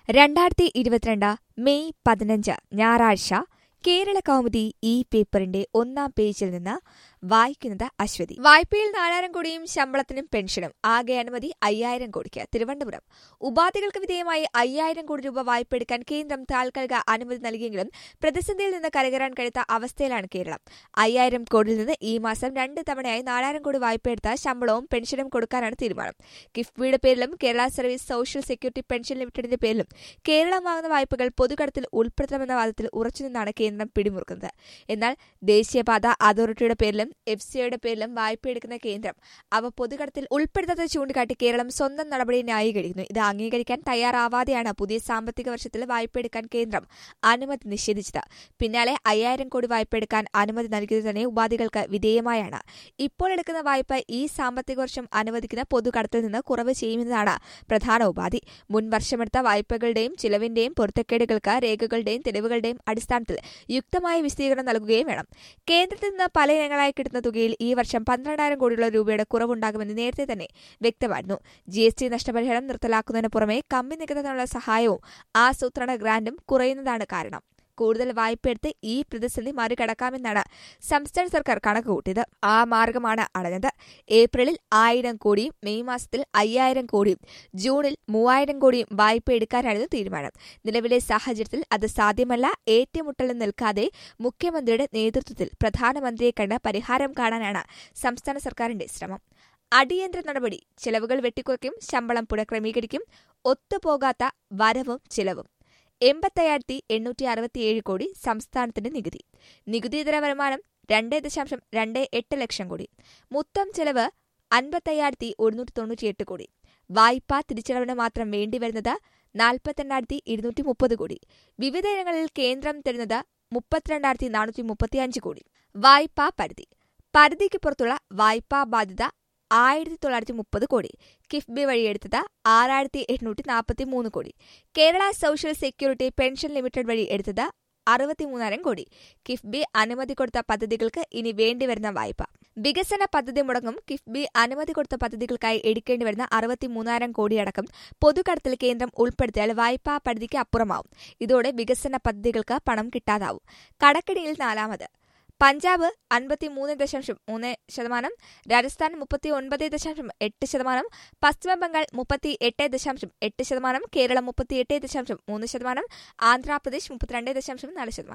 രണ്ടായിരത്തി ഇരുപത്തിരണ്ട് മെയ് പതിനഞ്ച് ഞായറാഴ്ച കേരള കൗമുദി ഈ പേപ്പറിന്റെ ഒന്നാം പേജിൽ നിന്ന് വായിക്കുന്നത് അശ്വതി വായ്പയിൽ നാലായിരം കോടിയും ശമ്പളത്തിനും പെൻഷനും ആകെ അനുമതി അയ്യായിരം കോടിക്ക് തിരുവനന്തപുരം ഉപാധികൾക്ക് വിധേയമായി അയ്യായിരം കോടി രൂപ വായ്പ എടുക്കാൻ കേന്ദ്രം താൽക്കാലിക അനുമതി നൽകിയെങ്കിലും പ്രതിസന്ധിയിൽ നിന്ന് കരകയറാൻ കഴിയാത്ത അവസ്ഥയിലാണ് കേരളം അയ്യായിരം കോടിയിൽ നിന്ന് ഈ മാസം രണ്ട് തവണയായി നാലായിരം കോടി വായ്പ എടുത്ത ശമ്പളവും പെൻഷനും കൊടുക്കാനാണ് തീരുമാനം കിഫ്ബിയുടെ പേരിലും Kerala service social security pension ലിമിറ്റഡിന്റെ പേരിലും കേരളം വാങ്ങുന്ന വായ്പകൾ പൊതുകടത്തിൽ ഉൾപ്പെടുത്തണമെന്ന വാദത്തിൽ ഉറച്ചുനിന്നാണ് കേന്ദ്രം പിടിമുറുക്കുന്നത് എന്നാൽ ദേശീയപാത അതോറിറ്റിയുടെ പേരിലും എഫ് സിയുടെ പേരിലും വായ്പ എടുക്കുന്ന കേന്ദ്രം അവ പൊതുകടത്തിൽ ഉൾപ്പെടുത്താത്തത് ചൂണ്ടിക്കാട്ടി കേരളം സ്വന്തം നടപടി ന്യായീകരിക്കുന്നു ഇത് അംഗീകരിക്കാൻ തയ്യാറാവാതെയാണ് പുതിയ സാമ്പത്തിക വർഷത്തിൽ വായ്പ എടുക്കാൻ കേന്ദ്രം അനുമതി നിഷേധിച്ചത് പിന്നാലെ അയ്യായിരം കോടി വായ്പ എടുക്കാൻ അനുമതി നൽകിയത് തന്നെ ഉപാധികൾക്ക് വിധേയമായാണ് ഇപ്പോൾ എടുക്കുന്ന വായ്പ ഈ സാമ്പത്തിക വർഷം അനുവദിക്കുന്ന പൊതുകടത്തിൽ നിന്ന് കുറവ് ചെയ്യുന്നതാണ് പ്രധാന ഉപാധി മുൻ വർഷമെടുത്ത വായ്പകളുടെയും ചിലവിന്റെയും പൊരുത്തക്കേടുകൾക്ക് രേഖകളുടെയും തെളിവുകളുടെയും അടിസ്ഥാനത്തിൽ യുക്തമായ വിശദീകരണം നൽകുകയും വേണം കേന്ദ്രത്തിൽ നിന്ന് പല ഇനങ്ങളായി കിട്ടുന്ന തുകയിൽ ഈ വർഷം പന്ത്രണ്ടായിരം കോടിയുള്ള രൂപയുടെ കുറവുണ്ടാകുമെന്ന് നേരത്തെ തന്നെ വ്യക്തമായിരുന്നു ജി എസ് ടി നഷ്ടപരിഹാരം നിർത്തലാക്കുന്നതിന് പുറമെ കമ്പി നികുന്നതിനുള്ള സഹായവും ആസൂത്രണ ഗ്രാന്റും കുറയുന്നതാണ് കാരണം കൂടുതൽ വായ്പയെടുത്ത് ഈ പ്രതിസന്ധി മറികടക്കാമെന്നാണ് സംസ്ഥാന സർക്കാർ കണക്കുകൂട്ടിയത് ആ മാർഗമാണ് അടഞ്ഞത് ഏപ്രിലിൽ ആയിരം കോടിയും മെയ് മാസത്തിൽ അയ്യായിരം കോടിയും ജൂണിൽ മൂവായിരം കോടിയും വായ്പ എടുക്കാനായിരുന്നു തീരുമാനം നിലവിലെ സാഹചര്യത്തിൽ അത് സാധ്യമല്ല ഏറ്റുമുട്ടലിൽ നിൽക്കാതെ മുഖ്യമന്ത്രിയുടെ നേതൃത്വത്തിൽ പ്രധാനമന്ത്രിയെ കണ്ട് പരിഹാരം കാണാനാണ് സംസ്ഥാന സർക്കാരിന്റെ ശ്രമം അടിയന്തര നടപടി ചെലവുകൾ വെട്ടിക്കുറയ്ക്കും ശമ്പളം പുനഃക്രമീകരിക്കും ഒത്തുപോകാത്ത വരവും ചിലവും എൺപത്തയ്യായിരത്തി എണ്ണൂറ്റി അറുപത്തിയേഴ് കോടി സംസ്ഥാനത്തിന്റെ നികുതി നികുതിയിതര വരുമാനം രണ്ട് ദശാംശം രണ്ട് എട്ട് ലക്ഷം കോടി മൊത്തം ചെലവ് അൻപത്തയ്യായിരത്തി ഒരുന്നൂറ്റി തൊണ്ണൂറ്റിയെട്ട് കോടി വായ്പാ തിരിച്ചടവിന് മാത്രം വേണ്ടിവരുന്നത് നാൽപ്പത്തിരണ്ടായിരത്തി ഇരുന്നൂറ്റി മുപ്പത് കോടി വിവിധ ഇനങ്ങളിൽ കേന്ദ്രം തരുന്നത് മുപ്പത്തിരണ്ടായിരത്തി നാനൂറ്റി മുപ്പത്തിയഞ്ച് കോടി വായ്പാ പരിധി പരിധിക്ക് പുറത്തുള്ള വായ്പാ ബാധ്യത ആയിരത്തി തൊള്ളായിരത്തി മുപ്പത് കോടി കിഫ്ബി വഴി എടുത്തത് ആറായിരത്തി എണ്ണൂറ്റി നാൽപ്പത്തി മൂന്ന് crore Kerala social security pension limited വഴി എടുത്തത് അറുപത്തിമൂന്നായിരം കോടി കിഫ്ബി അനുമതി കൊടുത്ത പദ്ധതികൾക്ക് ഇനി വേണ്ടിവരുന്ന വായ്പ വികസന പദ്ധതി മുടങ്ങും കിഫ്ബി അനുമതി കൊടുത്ത പദ്ധതികൾക്കായി എടുക്കേണ്ടി വരുന്ന അറുപത്തിമൂന്നായിരം കോടിയടക്കം പൊതുകടത്തിൽ കേന്ദ്രം ഉൾപ്പെടുത്തിയാൽ വായ്പാ പരിധിക്ക് അപ്പുറമാവും ഇതോടെ വികസന പദ്ധതികൾക്ക് പണം കിട്ടാതാവും കടക്കിടിയിൽ നാലാമത് പഞ്ചാബ് അൻപത്തിമൂന്ന് ദശാംശം മൂന്ന് ശതമാനം രാജസ്ഥാൻ മുപ്പത്തി ഒൻപത് ദശാംശം എട്ട് ശതമാനം പശ്ചിമബംഗാൾ മുപ്പത്തി എട്ട് ദശാംശം എട്ട് ശതമാനം കേരളം മുപ്പത്തി എട്ട് ദശാംശം മൂന്ന് ശതമാനം ആന്ധ്രാപ്രദേശ് മുപ്പത്തിരണ്ട് ദശാംശം നാല് ശതമാനം